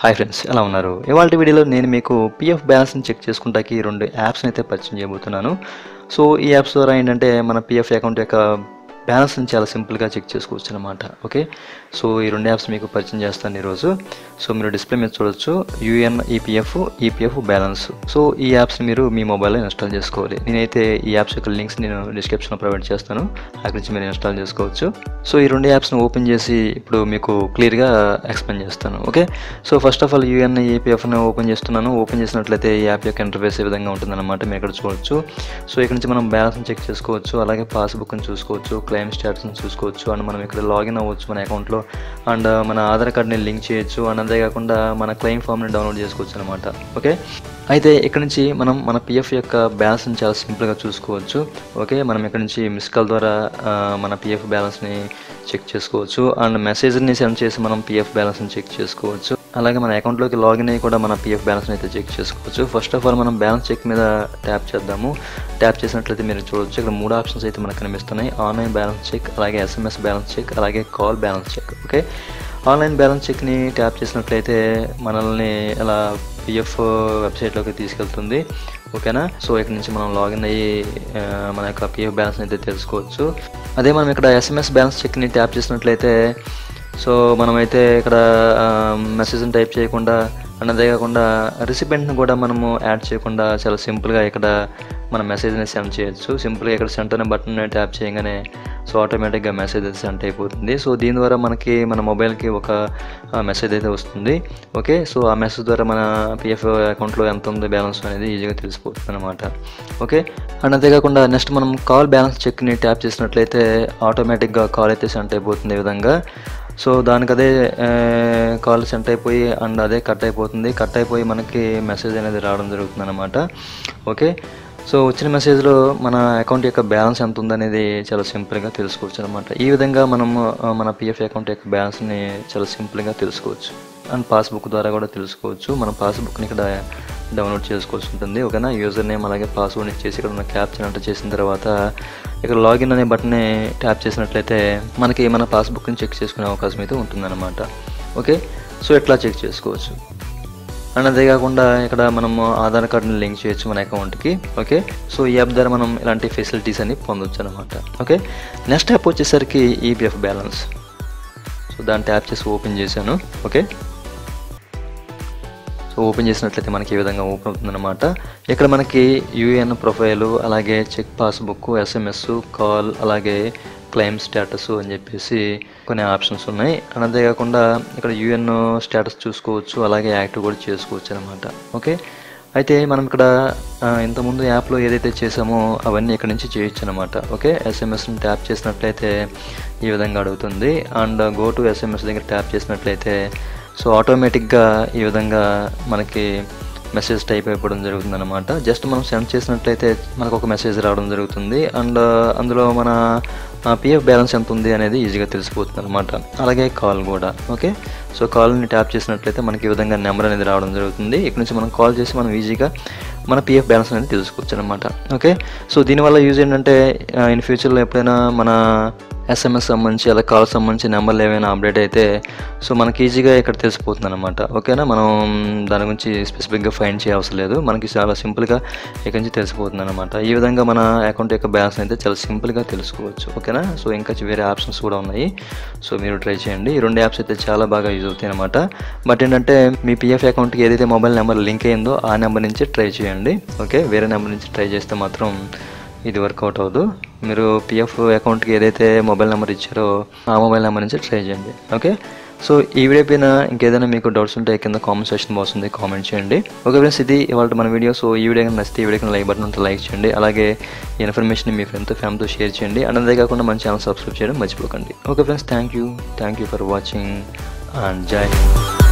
hi friends ఎలా ఉన్నారు ఇవాళ వీడియోలో నేను మీకు పిఎఫ్ బ్యాలెన్స్ని చెక్ చేసుకుంటాకి రెండు యాప్స్ని అయితే పరిచయం చేయబోతున్నాను సో ఈ యాప్స్ ద్వారా ఏంటంటే మన పిఎఫ్ అకౌంట్ యొక్క బ్యాలెన్స్ని చాలా సింపుల్గా చెక్ చేసుకోవచ్చు అనమాట ఓకే సో ఈ రెండు యాప్స్ మీకు పరిచయం చేస్తాను ఈరోజు సో మీరు డిస్ప్లే మీద చూడొచ్చు UN EPF EPF balance so ఈ యాప్స్ని మీరు మీ మొబైల్లో ఇన్స్టాల్ చేసుకోవాలి నేనైతే ఈ యాప్స్ యొక్క లింక్స్ నేను డిస్క్రిప్షన్లో ప్రొవైడ్ చేస్తాను అక్కడి నుంచి మీరు ఇన్స్టాల్ చేసుకోవచ్చు సో ఈ రెండు యాప్స్ని ఓపెన్ చేసి ఇప్పుడు మీకు క్లియర్గా ఎక్స్ప్లెయిన్ చేస్తాను okay so first of all UN ఈపీఎఫ్ని ఓపెన్ చేస్తున్నాను ఓపెన్ చేసినట్లయితే ఈ యాప్ యొక్క ఇంటర్ఫేస్ ఈ విధంగా ఉంటుందన్నమాట మీరు ఇక్కడ చూడొచ్చు సో ఇక్కడ నుంచి మనం బ్యాలెన్స్ని చెక్ చేసుకోవచ్చు అలాగే పాస్బుక్ని చూసుకోవచ్చు క్లెయిమ్ స్టాటస్ని చూసుకోవచ్చు అండ్ మనం ఇక్కడ లాగిన్ అవ్వచ్చు మన అకౌంట్లో అండ్ మన ఆధార్ కార్డ్ని లింక్ చేయొచ్చు అండ్ అంతేకాకుండా మన క్లెయిమ్ ఫామ్ని డౌన్లోడ్ చేసుకోవచ్చు అనమాట ఓకే అయితే ఇక్కడ నుంచి మనం మన పిఎఫ్ యొక్క బ్యాలెన్స్ని చాలా సింపుల్గా చూసుకోవచ్చు ఓకే మనం ఇక్కడ నుంచి మిస్ కాల్ ద్వారా ఆ, మన పిఎఫ్ బ్యాలెన్స్ని చెక్ చేసుకోవచ్చు అండ్ మెసేజ్ని సెండ్ చేసి మనం పిఎఫ్ బ్యాలెన్స్ని చెక్ చేసుకోవచ్చు అలాగే మన అకౌంట్లోకి లాగిన్ అయ్యి కూడా మన పిఎఫ్ బ్యాలెన్స్ని అయితే చెక్ చేసుకోవచ్చు ఫస్ట్ ఆఫ్ ఆల్ మనం బ్యాలెన్స్ చెక్ మీద ట్యాప్ చేద్దాము ట్యాప్ చేసినట్లయితే మీరు చూడొచ్చు ఇక్కడ మూడు ఆప్షన్స్ అయితే మనకు కనిపిస్తున్నాయి ఆన్లైన్ బ్యాలెన్స్ చెక్ అలాగే ఎస్ఎంఎస్ బ్యాలెన్స్ చెక్ అలాగే call balance check okay online balance చెక్ని ట్యాప్ చేసినట్లయితే మనల్ని ఇలా పిఎఫ్ వెబ్సైట్లోకి తీసుకెళ్తుంది ఓకేనా సో ఇక్కడ నుంచి మనం లాగిన్ అయ్యి ఆ, మన యొక్క పిఎఫ్ బ్యాలెన్స్ అయితే తెలుసుకోవచ్చు అదే మనం ఇక్కడ ఎస్ఎంఎస్ బ్యాలెన్స్ చెక్ని ట్యాప్ చేసినట్లయితే సో మనమైతే ఇక్కడ మెసేజ్ని టైప్ చేయకుండా అండ్ అదే కాకుండా రిసిపెంట్ని కూడా మనము యాడ్ చేయకుండా చాలా సింపుల్గా ఇక్కడ మన మెసేజ్ని సెండ్ చేయొచ్చు సింపుల్గా ఇక్కడ సెండ్ అనే బటన్ ట్యాప్ చేయగానే సో ఆటోమేటిక్గా మెసేజ్ అయితే సెండ్ అయిపోతుంది సో దీని ద్వారా మనకి మన మొబైల్కి ఒక మెసేజ్ అయితే వస్తుంది ఓకే సో ఆ మెసేజ్ ద్వారా మన పిఎఫ్ అకౌంట్లో ఎంత ఉంది బ్యాలెన్స్ అనేది ఈజీగా తెలిసిపోతుంది అనమాట ఓకే అండ్ అంతేకాకుండా నెక్స్ట్ మనం కాల్ బ్యాలెన్స్ చెక్ని ట్యాప్ చేసినట్లయితే ఆటోమేటిక్గా కాల్ అయితే సెండ్ అయిపోతుంది ఈ విధంగా సో దానికి అదే కాల్ సెంట్ అయిపోయి అండ్ అదే కట్ అయిపోతుంది కట్ అయిపోయి మనకి మెసేజ్ అనేది రావడం జరుగుతుంది అనమాట ఓకే సో వచ్చిన మెసేజ్లో మన అకౌంట్ యొక్క బ్యాలెన్స్ ఎంత ఉందనేది చాలా సింపుల్గా తెలుసుకోవచ్చు అనమాట ఈ విధంగా మనం ఆ, మన పిఎఫ్ అకౌంట్ యొక్క బ్యాలెన్స్ని చాలా సింపుల్గా తెలుసుకోవచ్చు అండ్ పాస్బుక్ ద్వారా కూడా తెలుసుకోవచ్చు మన పాస్బుక్ని ఇక్కడ డౌన్లోడ్ చేసుకోవాల్సి ఉంటుంది ఓకేనా యూజర్ నేమ్ అలాగే పాస్వర్డ్ ఇచ్చేసి ఇక్కడ ఉన్న క్యాప్చర్ ఎంటర్ చేసిన తర్వాత ఇక్కడ లాగిన్ అనే బటన్ని ట్యాప్ చేసినట్లయితే మనకి మన పాస్బుక్ని చెక్ చేసుకునే అవకాశం అయితే ఉంటుందన్నమాట ఓకే సో ఇట్లా చెక్ చేసుకోవచ్చు అండ్ అంతేకాకుండా ఇక్కడ మనము ఆధార్ కార్డుని లింక్ చేయొచ్చు మన అకౌంట్కి ఓకే సో ఈ యాప్ ద్వారా మనం ఇలాంటి ఫెసిలిటీస్ అన్ని పొందొచ్చు అనమాట ఓకే నెక్స్ట్ యాప్ వచ్చేసరికి ఈపీఎఫ్ బ్యాలెన్స్ సో దాన్ని ట్యాప్ చేసి ఓపెన్ చేశాను ఓకే సో ఓపెన్ చేసినట్లయితే మనకి ఈ విధంగా ఓపెన్ అవుతుందన్నమాట ఇక్కడ మనకి యూఏఎన్ ప్రొఫైలు అలాగే చెక్ పాస్బుక్ ఎస్ఎంఎస్ కాల్ అలాగే క్లెయిమ్ స్టేటస్ అని చెప్పేసి కొన్ని ఆప్షన్స్ ఉన్నాయి అండ్ అంతేకాకుండా ఇక్కడ యూఎన్ స్టేటస్ చూసుకోవచ్చు అలాగే యాక్టివ్ కూడా చేసుకోవచ్చు అనమాట ఓకే అయితే మనం ఇక్కడ ఆ, ఇంతకుముందు యాప్లో ఏదైతే చేసామో అవన్నీ ఇక్కడ నుంచి చేయొచ్చు అనమాట ఓకే ఎస్ఎంఎస్ని ట్యాప్ చేసినట్లయితే ఈ విధంగా అడుగుతుంది అండ్ గో టు ఎస్ఎంఎస్ దగ్గర ట్యాప్ చేసినట్లయితే సో ఆటోమేటిక్గా ఈ విధంగా మనకి మెసేజ్ టైప్ అయిపోవడం జరుగుతుంది అనమాట జస్ట్ మనం సెండ్ చేసినట్లయితే మనకు ఒక మెసేజ్ రావడం జరుగుతుంది అండ్ అందులో మన పిఎఫ్ బ్యాలెన్స్ ఎంత ఉంది అనేది ఈజీగా తెలిసిపోతుంది అనమాట అలాగే కాల్ కూడా ఓకే సో కాల్ని ట్యాప్ చేసినట్లయితే మనకి ఈ విధంగా నెంబర్ అనేది రావడం జరుగుతుంది ఇక్కడ నుంచి మనం కాల్ చేసి మనం ఈజీగా మన పిఎఫ్ బ్యాలెన్స్ అనేది తెలుసుకోవచ్చు అనమాట ఓకే సో దీనివల్ల యూజ్ ఏంటంటే ఇన్ ఫ్యూచర్లో ఎప్పుడైనా మన ఎస్ఎంఎస్ సంబంధించి అలా కాల్ సంబంధించి నెంబర్లు ఏమైనా అప్డేట్ అయితే సో మనకి ఈజీగా ఇక్కడ తెలిసిపోతుంది అనమాట ఓకేనా మనం దాని గురించి స్పెసిఫిక్గా ఫైండ్ చేయవసరం లేదు మనకి చాలా సింపుల్గా ఇక్కడ నుంచి తెలిసిపోతుంది అనమాట ఈ విధంగా మన అకౌంట్ యొక్క బ్యాలెన్స్ అయితే చాలా సింపుల్గా తెలుసుకోవచ్చు ఓకేనా సో ఇంకా వేరే ఆప్షన్స్ కూడా ఉన్నాయి సో మీరు ట్రై చేయండి ఈ రెండు యాప్స్ అయితే చాలా బాగా యూజ్ అవుతాయి అనమాట బట్ ఏంటంటే మీ పిఎఫ్ అకౌంట్కి ఏదైతే మొబైల్ నెంబర్ లింక్ అయిందో ఆ నెంబర్ నుంచి ట్రై చేయండి ఓకే వేరే నెంబర్ నుంచి ట్రై చేస్తే మాత్రం ఇది వర్కౌట్ అవ్వదు మీరు పిఎఫ్ అకౌంట్కి ఏదైతే మొబైల్ నెంబర్ ఇచ్చారో ఆ మొబైల్ నెంబర్ నుంచి ట్రై చేయండి ఓకే సో ఈ వీడియో పైన ఇంకేదైనా మీకు డౌట్స్ ఉంటే కింద కామెంట్ సెక్షన్ బాక్స్ ఉంది కామెంట్ చేయండి ఓకే ఫ్రెండ్స్ ఇది ఇవాళ మన వీడియో సో ఈ వీడియో కనుక నచ్చితే ఈ వీడియోకి లైక్ బటన్ ఉంటే లైక్ చేయండి అలాగే ఈ ఇన్ఫర్మేషన్ మీ ఫ్రెండ్తో ఫ్యామిలీతో షేర్ చేయండి అండ్ అంతేకాకుండా మన ఛానల్ సబ్స్క్రైబ్ చేయడం మర్చిపోకండి okay friends thank you thank you for watching and Jai Hind